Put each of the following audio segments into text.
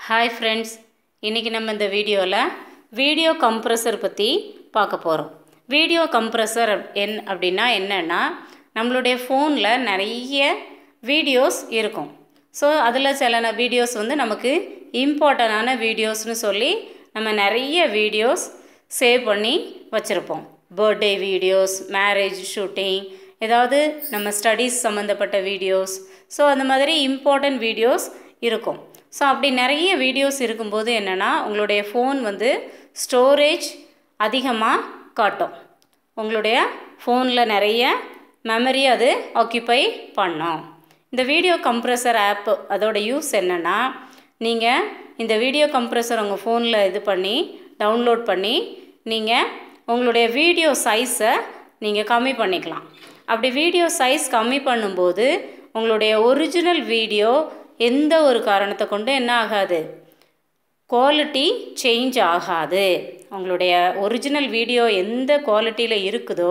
hi friends இன்றைக்கி நம்ம இந்த வீடியோவில் வீடியோ கம்ப்ரஸர் பற்றி பார்க்க போகிறோம் வீடியோ கம்ப்ரஸர் என் அப்படின்னா என்னென்னா நம்மளுடைய ஃபோனில் நிறைய வீடியோஸ் இருக்கும் ஸோ அதில் சில வீடியோஸ் வந்து நமக்கு இம்பார்ட்டண்டான வீடியோஸ்னு சொல்லி நம்ம நிறைய வீடியோஸ் சேவ் பண்ணி வச்சுருப்போம் பர்த்டே வீடியோஸ் மேரேஜ் ஷூட்டிங் ஏதாவது நம்ம ஸ்டடீஸ் சம்மந்தப்பட்ட வீடியோஸ் ஸோ அந்த மாதிரி இம்பார்ட்டண்ட் வீடியோஸ் இருக்கும் ஸோ அப்படி நிறைய வீடியோஸ் இருக்கும்போது என்னென்னா உங்களுடைய ஃபோன் வந்து ஸ்டோரேஜ் அதிகமாக காட்டும் உங்களுடைய ஃபோனில் நிறைய மெமரி அது ஆக்கியபை பண்ணும் இந்த வீடியோ கம்ப்ரஸர் ஆப் அதோட யூஸ் என்னென்னா நீங்கள் இந்த வீடியோ கம்ப்ரஸர் உங்கள் ஃபோனில் இது பண்ணி டவுன்லோட் பண்ணி நீங்கள் உங்களுடைய வீடியோ சைஸை நீங்கள் கம்மி பண்ணிக்கலாம் அப்படி வீடியோ சைஸ் கம்மி பண்ணும்போது உங்களுடைய ஒரிஜினல் வீடியோ எந்த ஒரு காரணத்தை கொண்டு என்ன ஆகாது குவாலிட்டி சேஞ்ச் ஆகாது உங்களுடைய ஒரிஜினல் வீடியோ எந்த குவாலிட்டியில் இருக்குதோ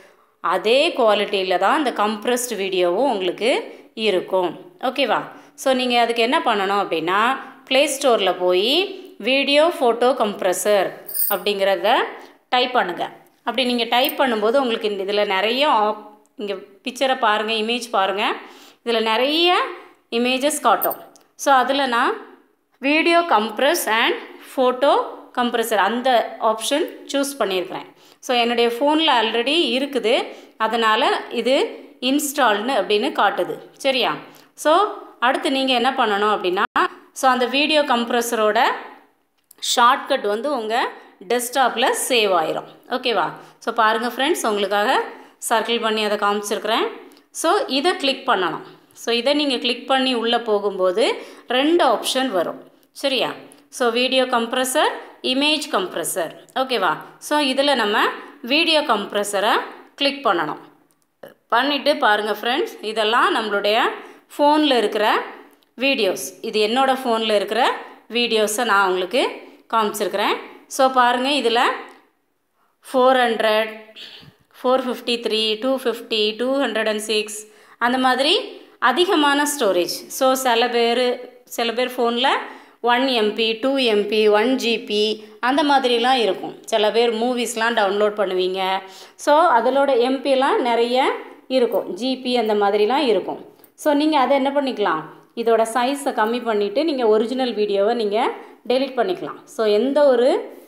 அதே குவாலிட்டியில் தான் இந்த கம்ப்ரஸ்டு வீடியோவும் உங்களுக்கு இருக்கும் ஓகேவா ஸோ நீங்கள் அதுக்கு என்ன பண்ணணும் அப்படின்னா ப்ளே ஸ்டோரில் போய் வீடியோ ஃபோட்டோ கம்ப்ரஸர் அப்படிங்கிறத டைப் பண்ணுங்கள் அப்படி நீங்கள் டைப் பண்ணும்போது உங்களுக்கு இந்த இதில் நிறைய ஆப் இங்கே பிக்சரை பாருங்கள் இமேஜ் பாருங்கள் இதில் நிறைய இமேஜஸ் காட்டும் ஸோ அதில் நான் video compress and photo compressor அந்த ஆப்ஷன் சூஸ் பண்ணியிருக்கிறேன் ஸோ என்னுடைய ஃபோனில் ஆல்ரெடி இருக்குது அதனால் இது இன்ஸ்டால்னு அப்படின்னு காட்டுது சரியா ஸோ அடுத்து நீங்கள் என்ன பண்ணணும் அப்படின்னா ஸோ அந்த வீடியோ கம்ப்ரஸரோட ஷார்ட்கட் வந்து உங்கள் டெஸ்க்டாப்பில் சேவ் ஆயிரும் ஓகேவா ஸோ பாருங்கள் ஃப்ரெண்ட்ஸ் உங்களுக்காக சர்க்கிள் பண்ணி அதை காமிச்சிருக்கிறேன் ஸோ இதை கிளிக் பண்ணணும் ஸோ இதை நீங்கள் கிளிக் பண்ணி உள்ளே போகும்போது ரெண்டு ஆப்ஷன் வரும் சரியா so video compressor image compressor ஓகேவா ஸோ இதில் நம்ம வீடியோ கம்ப்ரஸரை கிளிக் பண்ணணும் பண்ணிவிட்டு பாருங்கள் ஃப்ரெண்ட்ஸ் இதெல்லாம் நம்மளுடைய ஃபோனில் இருக்கிற வீடியோஸ் இது என்னோடய ஃபோனில் இருக்கிற வீடியோஸை நான் உங்களுக்கு காமிச்சிருக்கிறேன் ஸோ பாருங்கள் இதில் four hundred four fifty three two fifty two hundred and six அந்த மாதிரி அதிகமான ஸ்டோரேஜ் ஸோ சில பேர் சில பேர் ஃபோனில் one MB two MB one GB அந்த மாதிரிலாம் இருக்கும் சில பேர் மூவிஸ்லாம் டவுன்லோட் பண்ணுவீங்க ஸோ அதிலோட எம்பிலாம் நிறைய இருக்கும் ஜிபி அந்த மாதிரிலாம் இருக்கும் ஸோ நீங்கள் அதை என்ன பண்ணிக்கலாம் இதோட சைஸை கம்மி பண்ணிவிட்டு நீங்கள் ஒரிஜினல் வீடியோவை நீங்கள் டெலிட் பண்ணிக்கலாம் ஸோ எந்த ஒரு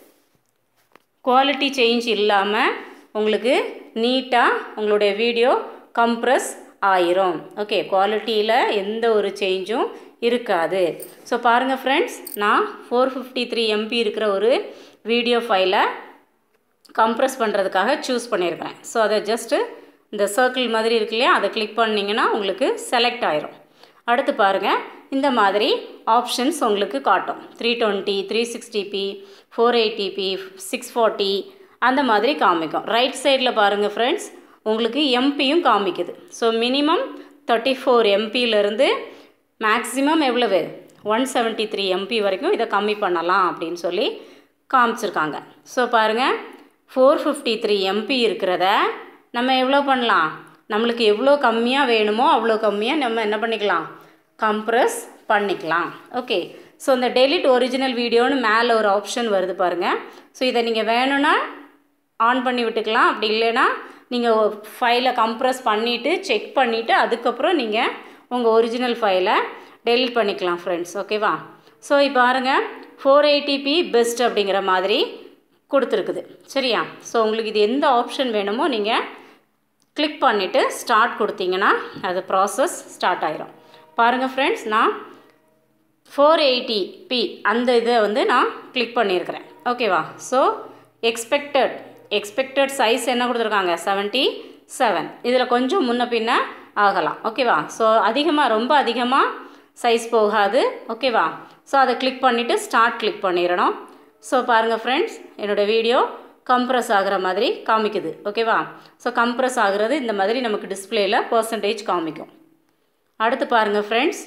குவாலிட்டி சேஞ்ச் இல்லாமல் உங்களுக்கு நீட்டாக உங்களுடைய வீடியோ கம்ப்ரஸ் ஆயிரும் ஓகே குவாலிட்டியில் எந்த ஒரு சேஞ்சும் இருக்காது ஸோ பாருங்கள் ஃப்ரெண்ட்ஸ் நான் ஃபோர் ஃபிஃப்டி த்ரீ எம்பி இருக்கிற ஒரு வீடியோ ஃபைலை கம்ப்ரஸ் பண்ணுறதுக்காக சூஸ் பண்ணியிருக்கிறேன் ஸோ அதை ஜஸ்ட்டு இந்த சர்க்கிள் மாதிரி இருக்கு இல்லையா அதை கிளிக் பண்ணிங்கன்னா உங்களுக்கு செலக்ட் ஆயிரும் அடுத்து பாருங்கள் இந்த மாதிரி ஆப்ஷன்ஸ் உங்களுக்கு காட்டும் three twenty three sixty p four eighty p six forty அந்த மாதிரி காமிக்கும் ரைட் சைடில் பாருங்கள் ஃப்ரெண்ட்ஸ் உங்களுக்கு எம்பியும் காமிக்குது ஸோ மினிமம் தேர்ட்டி ஃபோர் எம்பியிலேருந்து மேக்ஸிமம் எவ்வளவு ஒன் செவன்ட்டி த்ரீ எம்பி வரைக்கும் இதை கம்மி பண்ணலாம் அப்படின்னு சொல்லி காமிச்சிருக்காங்க ஸோ பாருங்கள் ஃபோர் ஃபிஃப்டி த்ரீ எம்பி இருக்கிறத நம்ம எவ்வளோ பண்ணலாம் நம்மளுக்கு எவ்வளோ கம்மியாக வேணுமோ அவ்வளோ கம்மியாக நம்ம என்ன பண்ணிக்கலாம் கம்ப்ரஸ் பண்ணிக்கலாம் ஓகே ஸோ இந்த டெலிட் ஒரிஜினல் வீடியோன்னு மேலே ஒரு ஆப்ஷன் வருது பாருங்கள் ஸோ இதை நீங்கள் வேணும்னா ஆன் பண்ணி விட்டுக்கலாம் அப்படி இல்லைன்னா நீங்கள் ஃபைலை கம்ப்ரஸ் பண்ணிவிட்டு செக் பண்ணிவிட்டு அதுக்கப்புறம் நீங்கள் உங்கள் ஒரிஜினல் ஃபைலை டெலிட் பண்ணிக்கலாம் ஃப்ரெண்ட்ஸ் ஓகேவா ஸோ இப்போ பாருங்கள் ஃபோர் எயிட்டிபி பெஸ்ட் அப்படிங்கிற மாதிரி கொடுத்துருக்குது சரியா ஸோ உங்களுக்கு இது எந்த ஆப்ஷன் வேணுமோ நீங்கள் கிளிக் பண்ணிவிட்டு ஸ்டார்ட் கொடுத்தீங்கன்னா அது ப்ராசஸ் ஸ்டார்ட் ஆயிரும் பாருங்கள் ஃப்ரெண்ட்ஸ் நான் ஃபோர் எயிட்டி பி அந்த இதை வந்து நான் கிளிக் பண்ணியிருக்கிறேன் ஓகேவா ஸோ எக்ஸ்பெக்டட் எக்ஸ்பெக்டட் சைஸ் என்ன கொடுத்துருக்காங்க செவன்ட்டி செவன் இதில் கொஞ்சம் முன்ன பின்ன ஆகலாம் ஓகேவா ஸோ அதிகமாக ரொம்ப அதிகமாக சைஸ் போகாது ஓகேவா ஸோ அதை கிளிக் பண்ணிவிட்டு ஸ்டார்ட் கிளிக் பண்ணிடணும் ஸோ பாருங்கள் ஃப்ரெண்ட்ஸ் என்னோடய வீடியோ கம்ப்ரஸ் ஆகிற மாதிரி காமிக்குது ஓகேவா ஸோ கம்ப்ரஸ் ஆகுறது இந்த மாதிரி நமக்கு டிஸ்பிளேயில் பர்சன்டேஜ் காமிக்கும் அடுத்து பாருங்கள் ஃப்ரெண்ட்ஸ்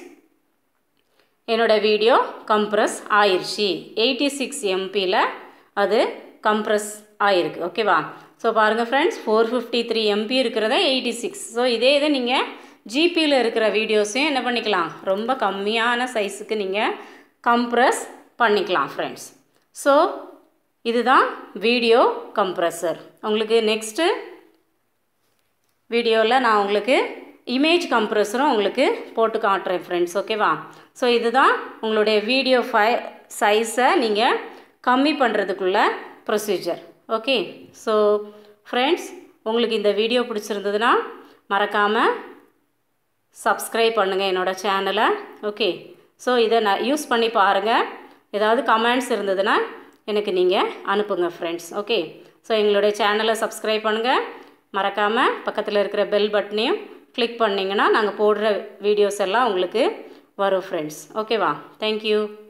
என்னோடய வீடியோ கம்ப்ரஸ் ஆயிடுச்சு எயிட்டி சிக்ஸ் எம்பியில் அது கம்ப்ரஸ் ஆயிருக்கு ஓகேவா ஸோ பாருங்கள் friends four fifty three MB இருக்கிறத எயிட்டி சிக்ஸ் ஸோ இதே இதை நீங்கள் ஜிபியில் இருக்கிற வீடியோஸையும் என்ன பண்ணிக்கலாம் ரொம்ப கம்மியான சைஸுக்கு நீங்கள் கம்ப்ரஸ் பண்ணிக்கலாம் ஃப்ரெண்ட்ஸ் ஸோ இதுதான் வீடியோ கம்ப்ரஸர் உங்களுக்கு நெக்ஸ்ட்டு வீடியோவில் நான் உங்களுக்கு இமேஜ் கம்ப்ரஸரும் உங்களுக்கு போட்டு காட்டுறேன் ஃப்ரெண்ட்ஸ் ஓகேவா ஸோ இதுதான் உங்களுடைய வீடியோ ஃபை சைஸை நீங்கள் கம்மி பண்ணுறதுக்குள்ள ப்ரொசீஜர் ஓகே ஸோ ஃப்ரெண்ட்ஸ் உங்களுக்கு இந்த வீடியோ பிடிச்சிருந்ததுன்னா மறக்காமல் சப்ஸ்கிரைப் பண்ணுங்கள் என்னோடய சேனலை ஓகே ஸோ இதை நான் யூஸ் பண்ணி பாருங்கள் ஏதாவது கமெண்ட்ஸ் இருந்ததுன்னா எனக்கு நீங்கள் அனுப்புங்க ஃப்ரெண்ட்ஸ் ஓகே ஸோ எங்களுடைய சேனலை சப்ஸ்கிரைப் பண்ணுங்கள் மறக்காமல் பக்கத்தில் இருக்கிற பெல் பட்டனையும் கிளிக் பண்ணிங்கன்னா நாங்கள் போடுற வீடியோஸ் எல்லாம் உங்களுக்கு வரும் ஃப்ரெண்ட்ஸ் ஓகேவா தேங்க்யூ